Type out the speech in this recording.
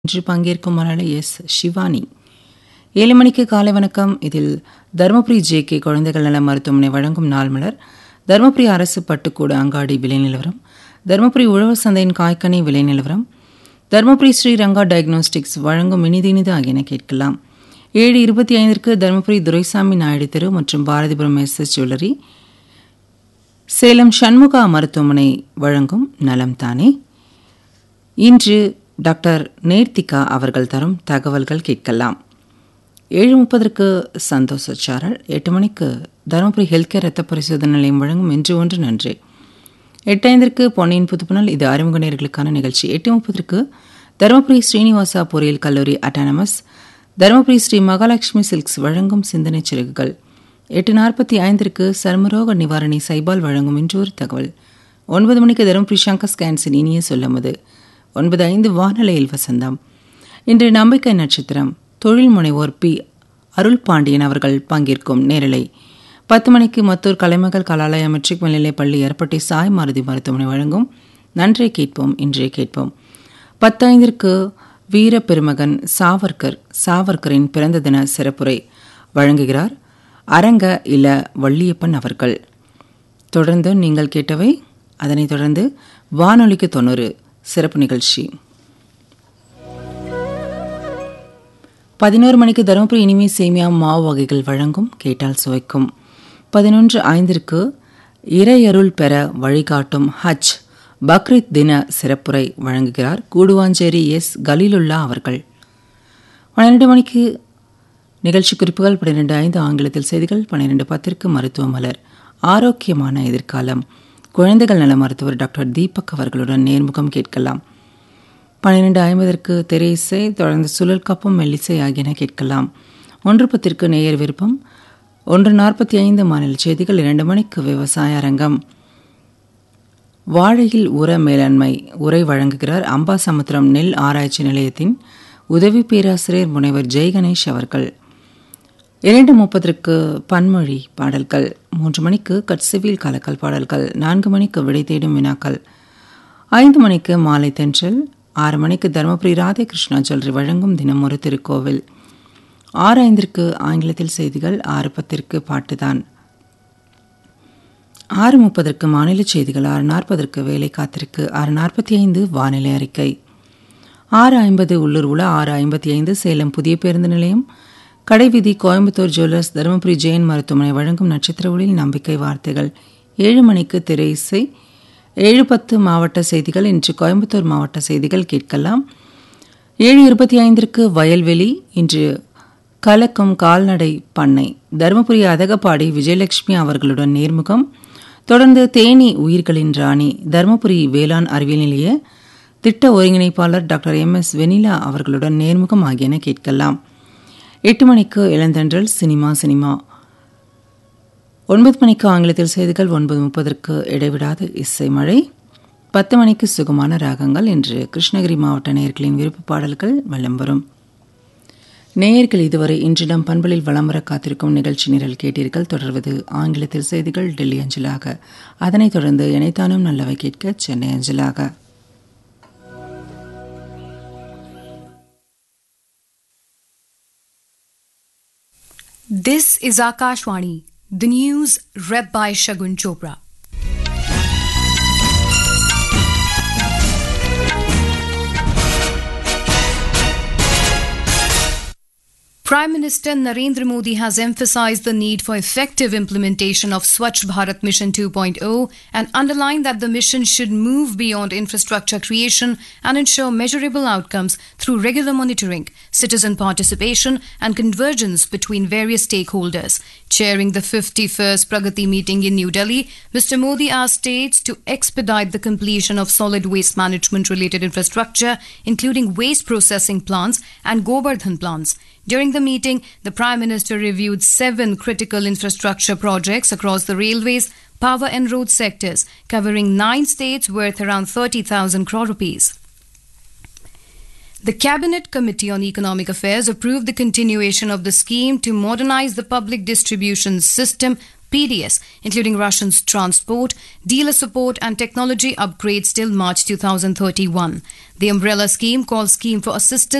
இன்று பங்கேற்கும் மலயாளி எஸ் சிவானி ஏழு மணிக்கு காலை வணக்கம் இதில் தருமபுரி ஜே கே குழந்தைகள் நல மருத்துவமனை வழங்கும் நாள் மலர் தருமபுரி அரசு பட்டுக்கூட அங்காடி விலை நிலவரம் தருமபுரி உழவர் சந்தையின் காய்கனி விலை நிலவரம் தருமபுரி ஸ்ரீரங்கா டயக்னோஸ்டிக்ஸ் வழங்கும் இனிது இனிது ஆகியன கேட்கலாம் ஏழு இருபத்தி ஐந்திற்கு தருமபுரி துரைசாமி நாயுடு தெரு மற்றும் Bharathipuram S S jewellery Salem Shanmuga மருத்துவமனை வழங்கும் நலம் தானே இன்று டாக்டர் நேர்த்திகா அவர்கள் தரும் தகவல்கள் கேட்கலாம் ஏழு முப்பதற்கு சந்தோஷ சாரல் எட்டு மணிக்கு தருமபுரி ஹெல்த் கேர் ரத்த பரிசோதனை நிலையம் வழங்கும் இன்று ஒன்று நன்றி எட்டு ஐந்திற்கு பொன்னியின் புதுப்புணல் இது அறிமுக நேர்களுக்கான நிகழ்ச்சி எட்டு முப்பதற்கு தருமபுரி ஸ்ரீனிவாசா பொறியியல் கல்லூரி அட்டானமஸ் தருமபுரி ஸ்ரீ மகாலட்சுமி சில்க்ஸ் வழங்கும் சிந்தனை சிறகுகள் எட்டு நாற்பத்தி ஐந்திற்கு சர்மரோக நிவாரணி சைபால் வழங்கும் இன்றொரு தகவல் ஒன்பது மணிக்கு தருமபுரி சங்கர் ஸ்கேன்ஸின் இனிய சொல்லமுது ஒன்பது ஐந்து வானலையில் வசந்தம் இன்று நம்பிக்கை நட்சத்திரம் தொழில் முனைவோர் பி அருள் பாண்டியன் அவர்கள் பங்கேற்கும் நேரலை பத்து மணிக்கு மத்தூர் கலைமகள் கலாலய மெட்ரிக் மேல்நிலைப் பள்ளி ஏற்பட்டி சாய் மாருதி மருத்துவமனை வழங்கும் நன்றை கேட்போம் இன்றே கேட்போம் பத்தைந்திற்கு வீர பெருமகன் சாவர்கர் சாவர்கரின் பிறந்த தின சிறப்புரை வழங்குகிறார் அரங்க இல வள்ளியப்பன் அவர்கள் தொடர்ந்து நீங்கள் கேட்டவை அதனைத் தொடர்ந்து வானொலிக்கு தொண்ணூறு சிறப்பு நிகழ்ச்சி பதினோரு மணிக்கு தருமபுரி இனிமே சேமியா மாவு வகைகள் வழங்கும் கேட்டால் சுவைக்கும் பதினொன்று ஐந்திற்கு இறையருள் பெற வழிகாட்டும் ஹஜ் பக்ரீத் தின சிறப்புரை வழங்குகிறார் கூடுவாஞ்சேரி எஸ் கலீலுல்லா அவர்கள் பன்னிரண்டு மணிக்கு நிகழ்ச்சி குறிப்புகள் பன்னிரெண்டு ஐந்து ஆங்கிலத்தில் செய்திகள் பன்னிரெண்டு பத்திற்கு மருத்துவ மலர் ஆரோக்கியமான எதிர்காலம் குழந்தைகள் நல மருத்துவர் டாக்டர் தீபக் அவர்களுடன் நேர்முகம் கேட்கலாம் பன்னிரெண்டு ஐம்பதற்கு திரையிசை தொடர்ந்து சுழல் கப்பம் மெல்லிசை ஆகியன கேட்கலாம் ஒன்று பத்திற்கு நேயர் விருப்பம் ஒன்று நாற்பத்தி ஐந்து மாநில செய்திகள் இரண்டு மணிக்கு விவசாய அரங்கம் வாழையில் உர மேலாண்மை உரை வழங்குகிறார் அம்பாசமுத்திரம் நெல் ஆராய்ச்சி நிலையத்தின் உதவி பேராசிரியர் முனைவர் ஜெய்கணேஷ் அவர்கள் இரண்டு முப்பதற்கு பன்மொழி பாடல்கள் மூன்று மணிக்கு கட்சிவில் கலக்கல் பாடல்கள் நான்கு மணிக்கு விடை தேடும் வினாக்கள் ஐந்து மணிக்கு மாலை தென்றல் ஆறு மணிக்கு தருமபுரி ராதேகிருஷ்ணா ஜுவல்லரி வழங்கும் தினம் ஒரு திருக்கோவில் ஆறு ஐந்திற்கு ஆங்கிலத்தில் செய்திகள் ஆறு பத்திற்கு பாட்டுதான் ஆறு முப்பதற்கு மாநில செய்திகள் ஆறு நாற்பதற்கு வேலை காத்திருக்கு ஆறு நாற்பத்தி ஐந்து வானிலை அறிக்கை ஆறு ஐம்பது உள்ளூர் உலா ஆறு ஐம்பத்தி ஐந்து சேலம் புதிய பேருந்து நிலையம் கடைவீதி கோயம்புத்தூர் ஜுவல்லர்ஸ் தருமபுரி ஜெயின் மருத்துவமனை வழங்கும் நட்சத்திர ஒளியில் நம்பிக்கை வார்த்தைகள் ஏழு மணிக்கு திரை இசை ஏழு பத்து மாவட்ட செய்திகள் இன்று கோயம்புத்தூர் மாவட்ட செய்திகள் கேட்கலாம் ஏழு இருபத்தி ஐந்திற்கு வயல்வெளி இன்று கலக்கும் கால்நடை பண்ணை தருமபுரி அதகப்பாடி விஜயலட்சுமி அவர்களுடன் நேர்முகம் தொடர்ந்து தேனி உயிர்களின் ராணி தருமபுரி வேளாண் அறிவியல் நிலைய திட்ட ஒருங்கிணைப்பாளர் டாக்டர் எம் எஸ் வெனிலா அவர்களுடன் நேர்முகம் ஆகியன கேட்கலாம் எட்டு மணிக்கு இளந்தன்றல் சினிமா சினிமா ஒன்பது மணிக்கு ஆங்கிலத்தில் செய்திகள் ஒன்பது முப்பதற்கு இடைவிடாத இசை மழை பத்து மணிக்கு சுகமான ராகங்கள் என்று கிருஷ்ணகிரி மாவட்ட நேயர்களின் விருப்ப பாடல்கள் வலம் வரும் நேயர்கள் இதுவரை இன்றிடம் பண்பலில் வலம் வர காத்திருக்கும் நிகழ்ச்சி நிரல் கேட்டீர்கள் தொடர்வது ஆங்கிலத்தில் செய்திகள் டெல்லி அஞ்சலாக அதனைத் தொடர்ந்து இணைத்தானும் நல்லவை கேட்க சென்னை அஞ்சலாக This is Akashwani, the news read by Shagun Chopra. Prime Minister Narendra Modi has emphasized the need for effective implementation of Swachh Bharat Mission 2.0 and underlined that the mission should move beyond infrastructure creation and ensure measurable outcomes through regular monitoring, citizen participation, and convergence between various stakeholders. Chairing the 51st Pragati meeting in New Delhi, Mr. Modi asked states to expedite the completion of solid waste management related infrastructure, including waste processing plants and Gobardhan plants. During the meeting, the Prime Minister reviewed seven critical infrastructure projects across the railways, power and road sectors, covering nine states worth around 30,000 crore rupees. The Cabinet Committee on Economic Affairs approved the continuation of the scheme to modernize the public distribution system PDS, including Russians transport, dealer support, and technology upgrades till March 2031. The umbrella scheme, called Scheme for Assistance